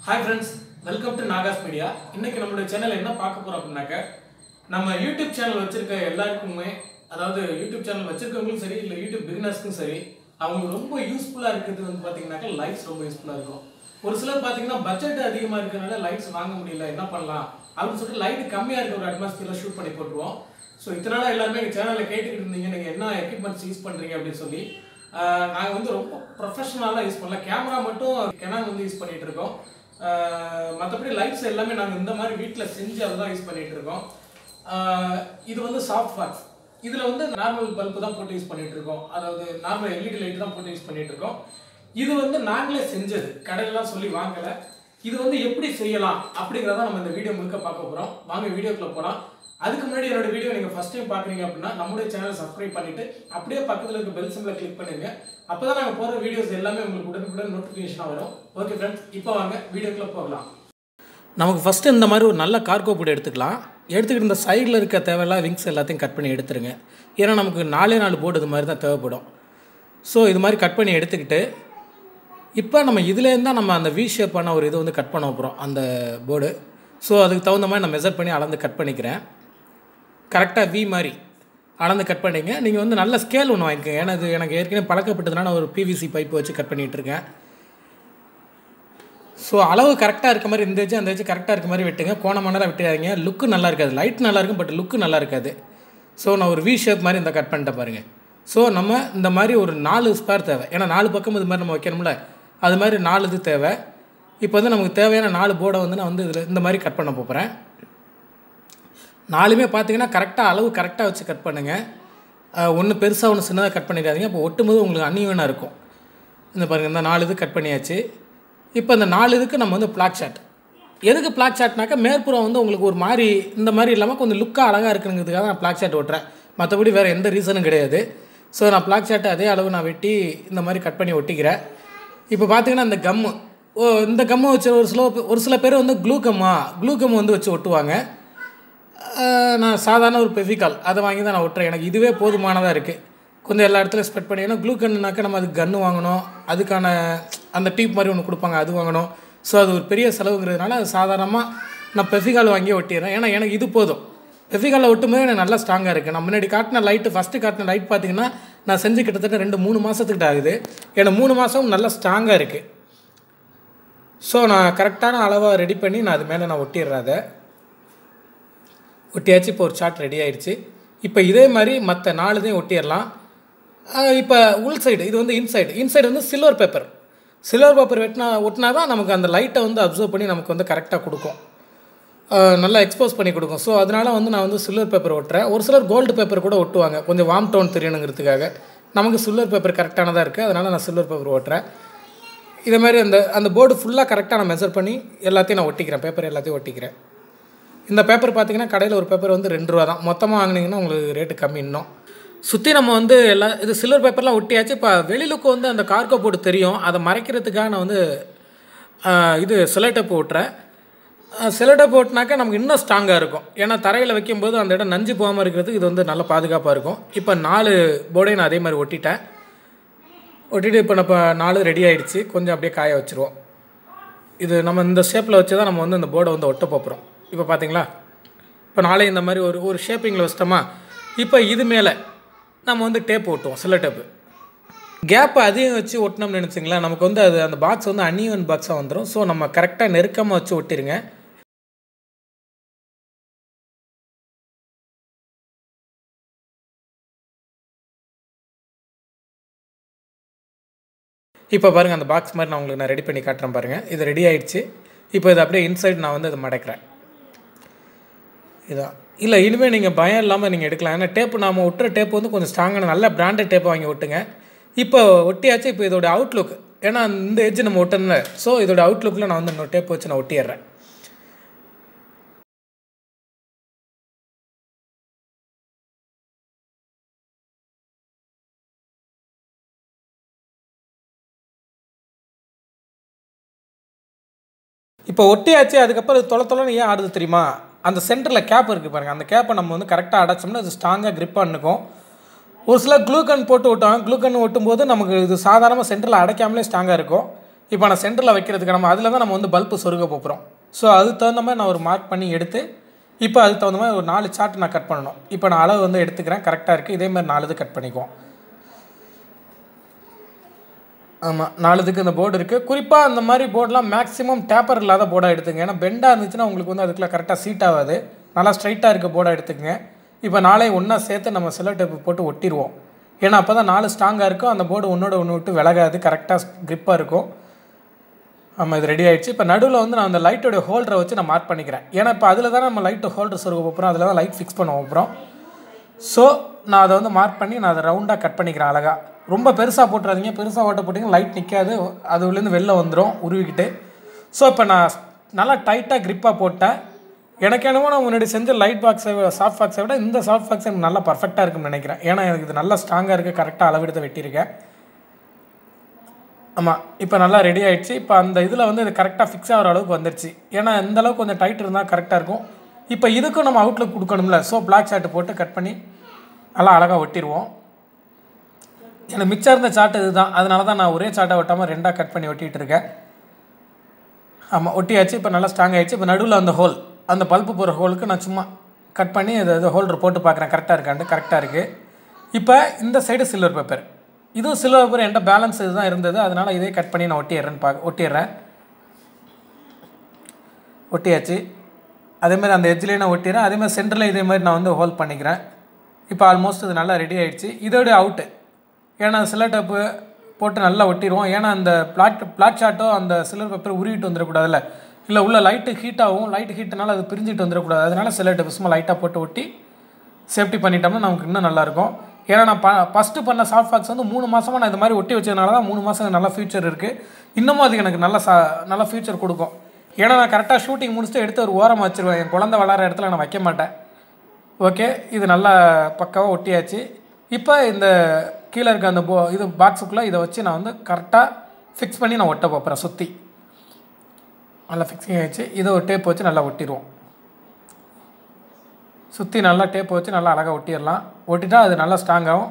hi friends welcome to Nagas media இன்னைக்கு நம்மளுடைய channel என்ன பார்க்க போறோம் அப்படின்னாக்க நம்ம யூடியூப் சேனல் வச்சிருக்க எல்லாருக்குமே அதாவது யூடியூப் சேனல் வச்சிருக்கவங்களும் சரி இல்லை யூடியூப் பிகினர்ஸ்க்கும் சரி அவங்களுக்கு ரொம்ப யூஸ்ஃபுல்லாக இருக்கிறது வந்து பார்த்தீங்கன்னாக்கா லைட்ஸ் ரொம்ப யூஸ்ஃபுல்லாக இருக்கும் ஒரு சிலர் பார்த்தீங்கன்னா பட்ஜெட் அதிகமாக இருக்கிறனால லைட்ஸ் வாங்க முடியல என்ன பண்ணலாம் அப்படின்னு சொல்லிட்டு லைட் கம்மியாக இருக்க ஒரு அட்மாஸ்பியரில் ஷூட் பண்ணி போட்டுருவோம் ஸோ இத்தனை நாள் எல்லாருமே எங்கள் சேனலில் கேட்டுக்கிட்டு இருந்தீங்க நீங்கள் என்ன எக்யூப்மெண்ட்ஸ் யூஸ் பண்ணுறீங்க அப்படின்னு சொல்லி நாங்கள் வந்து ரொம்ப ப்ரொஃபஷனலாக யூஸ் பண்ணல கேமரா மட்டும் கெனான் வந்து யூஸ் பண்ணிட்டு இருக்கோம் மற்றபடி லைட்ஸ் எல்லாமே நாங்கள் இந்த மாதிரி வீட்டில் செஞ்சு அதை தான் யூஸ் பண்ணிட்டு இருக்கோம் ஆஹ் இது வந்து சாஃப்ட் பாக்ஸ் இதில் வந்து நார்மல் பல்பு தான் போட்டு யூஸ் பண்ணிட்டு இருக்கோம் அதாவது நார்மல் எல்இடி லைட் தான் போட்டு யூஸ் பண்ணிட்டு இருக்கோம் இது வந்து நாங்களே செஞ்சது கடையிலலாம் சொல்லி வாங்கலை இது வந்து எப்படி செய்யலாம் அப்படிங்கிறத நம்ம இந்த வீடியோ முழுக்க பார்க்க போகிறோம் வாங்க வீடியோக்குள்ள போகலாம் அதுக்கு முன்னாடி என்னோட வீடியோ நீங்கள் ஃபஸ்ட் டைம் பார்க்குறீங்க அப்படின்னா நம்முடைய சேனலை சப்ஸ்கிரைப் பண்ணிட்டு அப்படியே பக்கத்தில் இருக்க பெல் சிம்பிளை கிளிக் பண்ணுங்க அப்போ தான் நாங்கள் போகிற வீடியோஸ் எல்லாமே உங்களுக்கு உடனுக்குடன் நோட்டிஃபிகேஷனாக வரும் ஓகே ஃப்ரெண்ட்ஸ் இப்போ வாங்க வீடியோக்குள்ளே போகலாம் நமக்கு ஃபஸ்ட்டு இந்த மாதிரி ஒரு நல்ல கார்கோ போர்டு எடுத்துக்கலாம் எடுத்துக்கிட்டு இந்த சைடில் இருக்க தேவையில்லாம் விங்ஸ் எல்லாத்தையும் கட் பண்ணி எடுத்துருங்க ஏன்னா நமக்கு நாலே நாலு போர்டு இது மாதிரி தான் தேவைப்படும் ஸோ இது மாதிரி கட் பண்ணி எடுத்துக்கிட்டு இப்போ நம்ம இதுலேருந்து தான் நம்ம அந்த வி ஷேப்பான ஒரு இது வந்து கட் பண்ண போகிறோம் அந்த போர்டு ஸோ அதுக்கு தகுந்த மாதிரி நான் மெஷர் பண்ணி அளந்து கட் பண்ணிக்கிறேன் கரெக்டாக வி மாதிரி அளந்து கட் பண்ணிங்க நீங்கள் வந்து நல்ல ஸ்கேல் ஒன்று வாங்கிக்கோங்க ஏன்னா இது எனக்கு ஏற்கனவே பழக்கப்பட்டதுனால நான் ஒரு பிவிசி பைப் வச்சு கட் பண்ணிகிட்டு இருக்கேன் ஸோ அளவு கரெக்டாக இருக்க மாதிரி இந்த வச்சு அந்த வச்சு கரெக்டாக இருக்க மாதிரி வெட்டுங்க கோணமானதாக வெட்டாதீங்க லுக்கு நல்லா இருக்காது லைட் நல்லா இருக்கும் பட் லுக்கு நல்லா இருக்காது ஸோ நான் ஒரு வி ஷேப் மாதிரி இந்த கட் பண்ணிட்டேன் பாருங்கள் ஸோ நம்ம இந்த மாதிரி ஒரு நாலு ஸ்பேர் தேவை ஏன்னா நாலு பக்கம் இது மாதிரி நம்ம வைக்கணும்ல அது மாதிரி நாலு இது தேவை இப்போ வந்து நமக்கு தேவையான நாலு போர்டை வந்து நான் வந்து இதில் இந்த மாதிரி கட் பண்ண போகிறேன் நாலுமே பார்த்தீங்கன்னா கரெக்டாக அளவு கரெக்டாக வச்சு கட் பண்ணுங்கள் ஒன்று பெருசாக ஒன்று சின்னதாக கட் பண்ணிடாதீங்க அப்போ ஒட்டும்போது உங்களுக்கு அன்னியவனாக இருக்கும் இந்த பாருங்கள் இந்த நாலு இது கட் பண்ணியாச்சு இப்போ இந்த நாலு இதுக்கு நம்ம வந்து பிளாக் ஷாட் எதுக்கு பிளாக் ஷாட்னாக்கா மேற்புறம் வந்து உங்களுக்கு ஒரு மாதிரி இந்த மாதிரி இல்லாமல் கொஞ்சம் லுக்காக அழகாக இருக்குங்கிறதுக்காக நான் பிளாக் ஷாட் ஓட்டுறேன் மற்றபடி வேறு எந்த ரீசனும் கிடையாது ஸோ நான் பிளாக் ஷாட்டை அதே அளவு நான் வெட்டி இந்த மாதிரி கட் பண்ணி ஒட்டிக்கிறேன் இப்போ பார்த்தீங்கன்னா இந்த கம்மு ஓ இந்த கம்மை வச்சு ஒரு சில ஒரு சில பேர் வந்து க்ளூ கம்மா க்ளூ கம் வந்து வச்சு ஒட்டுவாங்க ஆஹ் நான் சாதாரண ஒரு பெவிகால் அதை வாங்கி தான் நான் ஒட்டுறேன் எனக்கு இதுவே போதுமானதாக இருக்குது கொஞ்சம் எல்லா இடத்துலையும் ஸ்ப்ரெட் பண்ணி ஏன்னா க்ளூ கன்னுனாக்கா நம்ம அதுக்கு கன்று வாங்கணும் அதுக்கான அந்த டீப் மாதிரி ஒன்று கொடுப்பாங்க அது வாங்கணும் ஸோ அது ஒரு பெரிய செலவுங்கிறதுனால அது சாதாரணமாக நான் பெஃபிகால் வாங்கி ஒட்டிடுறேன் ஏன்னா எனக்கு இது போதும் பெஃபிகாலில் ஒட்டும்போது எனக்கு நல்லா ஸ்ட்ராங்காக இருக்குது நான் முன்னாடி காட்டின லைட்டு ஃபஸ்ட்டு காட்டின லைட் பார்த்தீங்கன்னா நான் செஞ்சு கிட்டத்தட்ட ரெண்டு மூணு மாதத்துக்கிட்ட ஆகுது எனக்கு மூணு மாதம் நல்லா ஸ்ட்ராங்காக இருக்குது ஸோ நான் கரெக்டான அளவாக ரெடி பண்ணி நான் அது மேலே நான் ஒட்டிடுறேன் அதை ஒட்டியாச்சு இப்போ ஒரு சார்ட் ரெடி ஆயிடுச்சு இப்போ இதே மாதிரி மற்ற நாலு இதையும் ஒட்டிடலாம் இப்போ உள் சைடு இது வந்து இன்சைடு இன்சைடு வந்து சில்வர் பேப்பர் சில்வர் பேப்பர் வெட்டினா ஒட்டினா தான் நமக்கு அந்த லைட்டை வந்து அப்சர்வ் பண்ணி நமக்கு வந்து கரெக்டாக கொடுக்கும் அஹ் நல்லா எக்ஸ்போஸ் பண்ணி கொடுக்கும் ஸோ அதனால் வந்து நான் வந்து சில்வர் பேப்பர் ஒட்டுறேன் ஒரு சிலர் கோல்டு பேப்பர் கூட ஒட்டுவாங்க கொஞ்சம் வார்ம் டோன் தெரியணுங்கிறதுக்காக நமக்கு சில்வர் பேப்பர் கரெக்டானதாக இருக்குது அதனால் நான் சில்வர் பேப்பர் ஒட்டுறேன் இதே மாதிரி அந்த அந்த போர்டு ஃபுல்லாக கரெக்டாக நான் மெஷர் பண்ணி எல்லாத்தையும் நான் ஒட்டிக்கிறேன் பேப்பர் எல்லாத்தையும் ஒட்டிக்கிறேன் இந்த பேப்பர் பார்த்தீங்கன்னா கடையில் ஒரு பேப்பர் வந்து ரெண்டு ரூபா தான் மொத்தமாக வாங்கினீங்கன்னா உங்களுக்கு ரேட்டு கம்மி இன்னும் சுற்றி நம்ம வந்து எல்லா இது சில்வர் பேப்பர்லாம் ஒட்டியாச்சு இப்போ வெளிலுக்கு வந்து அந்த கார்கோ போர்டு தெரியும் அதை மறைக்கிறதுக்காக நான் வந்து ஆஹ், இது சிலட்டப் ஓட்டுறேன் சிலட்டப் ஓட்டினாக்கா நமக்கு இன்னும் ஸ்ட்ராங்காக இருக்கும் ஏன்னா தரையில் வைக்கும்போது அந்த இடம் நஞ்சு போகாமல் இருக்கிறதுக்கு இது வந்து நல்ல பாதுகாப்பாக இருக்கும் இப்போ நாலு போர்டையும் நான் அதே மாதிரி ஒட்டிட்டேன் ஒட்டிட்டு இப்போ நம்ம நாலு ரெடி ஆயிடுச்சு கொஞ்சம் அப்படியே காய வச்சுருவோம் இது நம்ம இந்த ஷேப்பில் வச்சு தான் நம்ம வந்து இந்த போர்டை வந்து ஒட்ட போகிறோம் இப்போ பார்த்தீங்களா இப்போ நாளே இந்த மாதிரி ஒரு ஒரு ஷேப்பிங்கில் வச்சிட்டோமா இப்போ இது மேலே நம்ம வந்து டேப் ஒட்டுவோம் சில டேப்பு கேப்பை அதிகம் வச்சு ஒட்டினோம்னு நினச்சிங்களேன் நமக்கு வந்து அது அந்த பாக்ஸ் வந்து அன்இவன் பாக்ஸாக வந்துடும் ஸோ நம்ம கரெக்டாக நெருக்கமாக வச்சு ஒட்டிருங்க இப்போ பாருங்கள் அந்த பாக்ஸ் மாதிரி நான் உங்களுக்கு நான் ரெடி பண்ணி காட்டுறேன் பாருங்கள் இது ரெடி ஆயிடுச்சு இப்போ இது அப்படியே இன்சைட் நான் வந்து அதை மடக்கிறேன் இதான் இல்லை இனிமேல் நீங்கள் பயம் இல்லாமல் நீங்கள் எடுக்கலாம் ஏன்னா டேப்பு நாம ஒட்டுற டேப் வந்து கொஞ்சம் ஸ்ட்ராங்கான நல்ல பிராண்டட் டேப்பை வாங்கி ஒட்டுங்க இப்போ ஒட்டியாச்சு இப்போ இதோட அவுட்லுக் ஏன்னா இந்த எட்ஜ் நம்ம ஒட்டணும்ல ஸோ இதோட அவுட்லுக்கில் நான் வந்து இன்னொரு டேப் வச்சு நான் ஒட்டிடுறேன் இப்போ ஒட்டியாச்சு அதுக்கப்புறம் இது தொலை தொலைன்னு ஏன் ஆடுது தெரியுமா அந்த சென்டரில் கேப் இருக்குது பாருங்கள் அந்த கேப்பை நம்ம வந்து கரெக்டாக அடைச்சோம்னா அது ஸ்ட்ராங்காக க்ரிப்பாக நிற்கும் ஒரு சில க்ளூகன் போட்டு ஒட்டுவாங்க க்ளூகன் ஒட்டும் போது நமக்கு இது சாதாரணமாக சென்டரில் அடைக்காமலே ஸ்ட்ராங்காக இருக்கும் இப்போ நான் சென்டரில் வைக்கிறதுக்கு நம்ம அதில் தான் நம்ம வந்து பல்பு சொருக போகிறோம் ஸோ அதுக்கு தகுந்த மாதிரி நான் ஒரு மார்க் பண்ணி எடுத்து இப்போ அதுக்கு தகுந்த மாதிரி ஒரு நாலு சார்ட் நான் கட் பண்ணணும் இப்போ நான் அளவு வந்து எடுத்துக்கிறேன் கரெக்டாக இருக்குது இதே மாதிரி நாலு இது கட் பண்ணிக்குவோம் ஆமாம் நாலுதுக்கு இந்த போர்டு இருக்குது குறிப்பாக அந்த மாதிரி போர்டெலாம் மேக்ஸிமம் டேப்பர் இல்லாத போர்டாக எடுத்துங்க ஏன்னா பெண்டாக இருந்துச்சுன்னா உங்களுக்கு வந்து அதுக்குள்ள கரெக்டாக சீட் ஆகாது நல்லா ஸ்ட்ரைட்டாக இருக்க போர்டாக எடுத்துக்கங்க இப்போ நாளே ஒன்றா சேர்த்து நம்ம செல்லோ டேப்பு போட்டு ஒட்டிடுவோம் ஏன்னா அப்போ தான் நாலு ஸ்ட்ராங்காக இருக்கும் அந்த போர்டு ஒன்றோட ஒன்று விட்டு விலகாது கரெக்டாக க்ரிப்பாக இருக்கும் ஆமாம் இது ரெடி ஆயிடுச்சு இப்போ நடுவில் வந்து நான் அந்த லைட்டோட ஹோல்டரை வச்சு நான் மார்க் பண்ணிக்கிறேன் ஏன்னா இப்போ அதில் தான் நம்ம லைட்டு ஹோல்டர் சொருக போகிறோம் அதில் தான் லைட் ஃபிக்ஸ் பண்ண போகிறோம் ஸோ நான் அதை வந்து மார்க் பண்ணி நான் அதை ரவுண்டாக கட் பண்ணிக்கிறேன் அழகாக ரொம்ப பெருசாக போட்டுறாதீங்க பெருசாக ஓட்ட போட்டிங்கன்னா லைட் நிற்காது அதுலேருந்து வெளில வந்துடும் உருவிக்கிட்டு ஸோ இப்போ நான் நல்லா டைட்டாக க்ரிப்பாக போட்டேன் எனக்கு என்னமோ நான் முன்னாடி செஞ்ச லைட் பாக்ஸை சாஃப்ட் பாக்ஸை விட இந்த சாஃப்ட் பாக்ஸ் எனக்கு நல்லா பர்ஃபெக்டாக இருக்கும்னு நினைக்கிறேன் ஏன்னா எனக்கு இது நல்லா ஸ்ட்ராங்காக இருக்குது கரெக்டாக அளவெடுத்து வெட்டியிருக்கேன் ஆமாம் இப்போ நல்லா ரெடி ஆயிடுச்சு இப்போ அந்த இதில் வந்து இது கரெக்டாக ஃபிக்ஸ் ஆகிற அளவுக்கு வந்துருச்சு ஏன்னா இந்த அளவுக்கு கொஞ்சம் டைட் இருந்தால் கரெக்டாக இருக்கும் இப்போ இதுக்கும் நம்ம அவுட்லுக் கொடுக்கணும்ல ஸோ பிளாக் ஷார்ட் போட்டு கட் பண்ணி நல்லா அழகாக ஒட்டிடுவோம் எனக்கு மிச்சம் இருந்த சார்ட் இதுதான் அதனால தான் நான் ஒரே சார்ட்டை ஒட்டாமல் ரெண்டாக கட் பண்ணி ஒட்டிகிட்டு இருக்கேன் ஆமாம் ஒட்டியாச்சு இப்போ நல்லா ஸ்ட்ராங் ஆயிடுச்சு இப்போ நடுவில் அந்த ஹோல் அந்த பல்ப்பு போகிற ஹோலுக்கு நான் சும்மா கட் பண்ணி இது இது ஹோல்டர் போட்டு பார்க்குறேன் கரெக்டாக இருக்கான்ட்டு கரெக்டாக இருக்குது இப்போ இந்த சைடு சில்வர் பேப்பர் இதுவும் சில்வர் பேப்பர் என்கிட்ட பேலன்ஸ் இதுதான் இருந்தது அதனால் இதே கட் பண்ணி நான் ஒட்டிடுறேன்னு பார்க்க ஒட்டிடுறேன் ஒட்டியாச்சு அதேமாதிரி அந்த எட்ஜ்லேயே நான் ஒட்டிடுறேன் அதேமாதிரி சென்டரில் இதே மாதிரி நான் வந்து ஹோல்ட் பண்ணிக்கிறேன் இப்போ ஆல்மோஸ்ட் இது நல்லா ரெடி ஆயிடுச்சு இதோட அவுட்டு ஏன்னா சில்லர் டப்பு போட்டு நல்லா ஒட்டிடுவோம் ஏன்னா அந்த பிளாட் பிளாட் ஷாட்டோ அந்த சில்லர் பேப்பர் உருவிட்டு வந்துடக்கூடாதுல்ல இல்லை உள்ள லைட்டு ஹீட் ஆகும் லைட் ஹீட்னால அது பிரிஞ்சிட்டு வந்துடக்கூடாது அதனால சில்லர் டப்பு சும்மா லைட்டாக போட்டு ஒட்டி சேஃப்டி பண்ணிட்டோம்னா நமக்கு இன்னும் நல்லாயிருக்கும் ஏன்னா நான் ப ஃபஸ்ட்டு பண்ண சாஃப்ட் பாக்ஸ் வந்து மூணு மாதமாக நான் இந்த மாதிரி ஒட்டி வச்சதுனால தான் மூணு மாதம் நல்லா ஃபியூச்சர் இருக்குது இன்னமும் அது எனக்கு நல்ல சா நல்ல ஃபியூச்சர் கொடுக்கும் ஏன்னா நான் கரெக்டாக ஷூட்டிங் முடிச்சுட்டு எடுத்து ஒரு ஓரமாக வச்சுருவேன் என் குழந்தை விளாட்ற இடத்துல நான் வைக்க மாட்டேன் ஓகே இது நல்லா பக்காவாக ஒட்டியாச்சு இப்போ இந்த கீழே இருக்க அந்த போ இது பாக்ஸுக்குள்ளே இதை வச்சு நான் வந்து கரெக்டாக ஃபிக்ஸ் பண்ணி நான் ஒட்ட போகிறேன் சுற்றி நல்லா ஃபிக்ஸிங் ஆகிடுச்சு இதை ஒரு டேப் வச்சு நல்லா ஒட்டிடுவோம் சுற்றி நல்லா டேப் வச்சு நல்லா அழகாக ஒட்டிடலாம் ஒட்டிட்டா அது நல்லா ஸ்ட்ராங் ஆகும்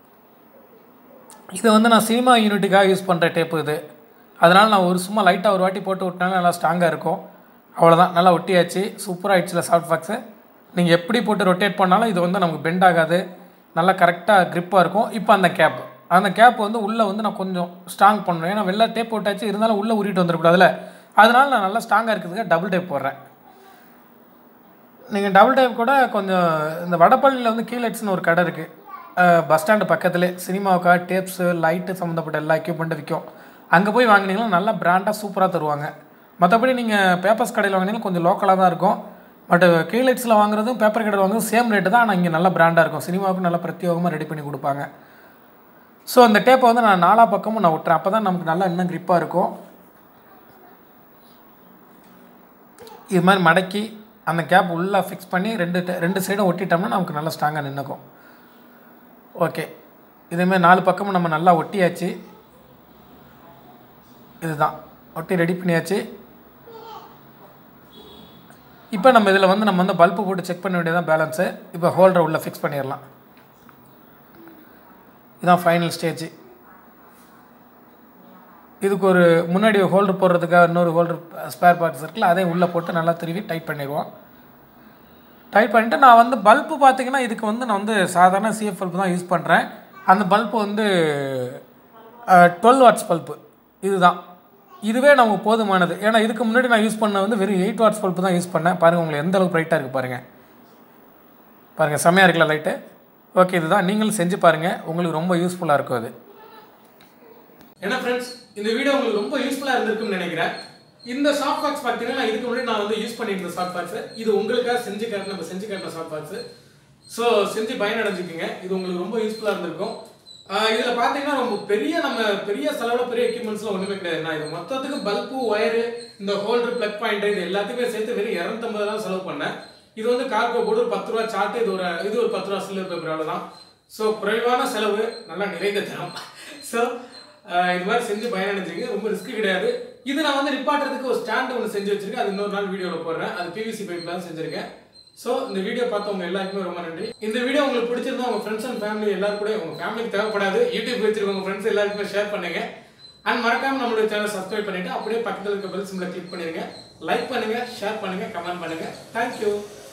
இது வந்து நான் சினிமா யூனிட்டுக்காக யூஸ் பண்ணுற டேப்பு இது அதனால் நான் ஒரு சும்மா லைட்டாக ஒரு வாட்டி போட்டு விட்டினாலும் நல்லா ஸ்ட்ராங்காக இருக்கும் அவ்வளோதான் நல்லா ஒட்டியாச்சு சூப்பராக ஆயிடுச்சுல சாஃப்ட் பாக்ஸு நீங்கள் எப்படி போட்டு ரொட்டேட் பண்ணாலும் இது வந்து நமக்கு பெண்ட் ஆகாது நல்லா கரெக்டாக க்ரிப்பாக இருக்கும் இப்போ அந்த கேப் அந்த கேப் வந்து உள்ளே வந்து நான் கொஞ்சம் ஸ்ட்ராங் பண்ணணும் ஏன்னா வெளில டேப் போட்டாச்சு இருந்தாலும் உள்ளே உருவிட்டு வந்துடக்கூடாதுல அதனால் நான் நல்லா ஸ்ட்ராங்காக இருக்கிறதுக்கு டபுள் டேப் போடுறேன் நீங்கள் டபுள் டேப் கூட கொஞ்சம் இந்த வடப்பள்ளியில் வந்து கீழட்ஸ்னு ஒரு கடை இருக்குது பஸ் ஸ்டாண்டு பக்கத்துலேயே சினிமாவுக்காக டேப்ஸு லைட்டு சம்மந்தப்பட்ட எல்லா எக்யூப்மெண்ட்டும் விற்கும் அங்கே போய் வாங்கினீங்கன்னா நல்லா பிராண்டாக சூப்பராக தருவாங்க மற்றபடி நீங்கள் பேப்பர்ஸ் கடையில் வாங்கினீங்கன்னா கொஞ்சம் லோக்கலாக தான் இருக்கும் பட் கீழட்ஸில் வாங்குறதும் பேப்பர் கடையில் வாங்குறதும் சேம் ரேட்டு தான் ஆனால் இங்கே நல்லா பிராண்டாக இருக்கும் சினிமாவுக்கு நல்லா பிரத்யேகமாக ரெடி பண்ணி கொடுப்பாங்க ஸோ அந்த டேப்பை வந்து நான் நாலா பக்கமும் நான் விட்டுறேன் அப்போ தான் நமக்கு நல்லா இன்னும் க்ரிப்பாக இருக்கும் இது மாதிரி மடக்கி அந்த கேப் உள்ளே ஃபிக்ஸ் பண்ணி ரெண்டு ட- ரெண்டு சைடும் ஒட்டிட்டோம்னா நமக்கு நல்லா ஸ்ட்ராங்காக நின்றுக்கும் ஓகே இதேமாதிரி நாலு பக்கமும் நம்ம நல்லா ஒட்டியாச்சு இதுதான் ஒட்டி ரெடி பண்ணியாச்சு இப்போ நம்ம இதில் வந்து நம்ம வந்து பல்பு போட்டு செக் பண்ண வேண்டியதான் பேலன்ஸு இப்போ ஹோல்டரை உள்ளே ஃபிக்ஸ் பண்ணிடலாம் இதுதான் ஃபைனல் ஸ்டேஜ் இதுக்கு ஒரு முன்னாடி ஹோல்டர் போடுறதுக்காக இன்னொரு ஹோல்டர் ஸ்பேர் பார்ட்ஸ் இருக்குல்ல அதையும் உள்ளே போட்டு நல்லா திருவி டைட் பண்ணிடுவோம் டைட் பண்ணிட்டு நான் வந்து பல்பு பார்த்தீங்கன்னா இதுக்கு வந்து நான் வந்து சாதாரண சிஎஃப் பல்பு தான் யூஸ் பண்ணுறேன் அந்த பல்பு வந்து டுவெல் வாட்ஸ் பல்பு இதுதான் இதுவே நமக்கு போதுமானது ஏன்னா இதுக்கு முன்னாடி நான் யூஸ் பண்ண வந்து வெறும் எயிட் வாட்ஸ் பல்பு தான் யூஸ் பண்ணேன் பாருங்கள் உங்களுக்கு எந்த அளவுக்கு ப்ரைட்டாக இருக்குது பாருங்கள் பாருங்கள் செம்மையாக இருக்குல்ல லைட்டு ஓகே இதுதான் நீங்களும் செஞ்சு பாருங்கள் உங்களுக்கு ரொம்ப யூஸ்ஃபுல்லாக இருக்கும் அது ஏன்னா ஃப்ரெண்ட்ஸ் இந்த வீடியோ உங்களுக்கு ரொம்ப யூஸ்ஃபுல்லாக இருந்திருக்கும்னு நினைக்கிறேன் இந்த சாஃப்ட் பாக்ஸ் பார்த்தீங்கன்னா நான் இதுக்கு முன்னாடி நான் வந்து யூஸ் பண்ணிட்டு இருந்த சாஃப்ட் பாக்ஸ் இது உங்களுக்காக செஞ்சு காட்டின நம்ம செஞ்சு காட்டின சாஃப்ட் பாக்ஸ் ஸோ செஞ்சு பயனடைஞ்சுக்குங்க இது உங்களுக்கு ரொம்ப யூஸ்ஃபுல்லாக இருந்திருக்கும் ஆஹ் இதுல பார்த்தீங்கன்னா ரொம்ப பெரிய நம்ம பெரிய செலவில் பெரிய எக்யூப்மெண்ட்ஸ்லாம் ஒன்றுமே கிடையாது நான் இது மொத்தத்துக்கு பல்பு ஒயரு இந்த ஹோல்டர் ப்ளக் பாயிண்ட் இது எல்லாத்தையுமே சேர்த்து வெறும் இரநூத்தம்பது தான் செலவு பண்ணேன் இது வந்து கார்கோ போர்டு ஒரு பத்து ரூபா சார்ட்டு இது ஒரு இது ஒரு பத்து ரூபா சில்லர் பேப்பர் அவ்வளோதான் ஸோ குறைவான செலவு நல்லா நிறைந்த தரம் ஸோ இது மாதிரி செஞ்சு பயனடைஞ்சிங்க ரொம்ப ரிஸ்க் கிடையாது இது நான் வந்து நிப்பாட்டுறதுக்கு ஒரு ஸ்டாண்ட் ஒன்று செஞ்சு வச்சிருக்கேன் அது இன்னொரு நாள் வீடியோவில் போடுறேன் அது பிவிசி பைப் தான் செஞ்சிருக்கேன் ஸோ இந்த வீடியோ பார்த்தவங்க எல்லாருக்குமே ரொம்ப நன்றி இந்த வீடியோ உங்களுக்கு பிடிச்சிருந்தா உங்க ஃப்ரெண்ட்ஸ் அண்ட் ஃபேமிலி எல்லாரும் கூட உங்க ஃபேமிலிக்கு தேவைப்படாது யூடியூப் வச்சிருக்கவங்க ஃப்ரெண்ட்ஸ் எல்லாருக்குமே ஷேர் பண்ணுங்க அண்ட் மறக்காம நம்மளுடைய சேனல் சப்ஸ்கிரைப் பண்ணிட்டு அப்படியே பக்கத்தில் இருக்க பெல் சிம்பிளை கிளிக் பண்ணிருங்க லைக் பண்ணுங்க ஷேர் பண்ணுங்க கமெண்ட் பண்ணுங்க தேங்க்யூ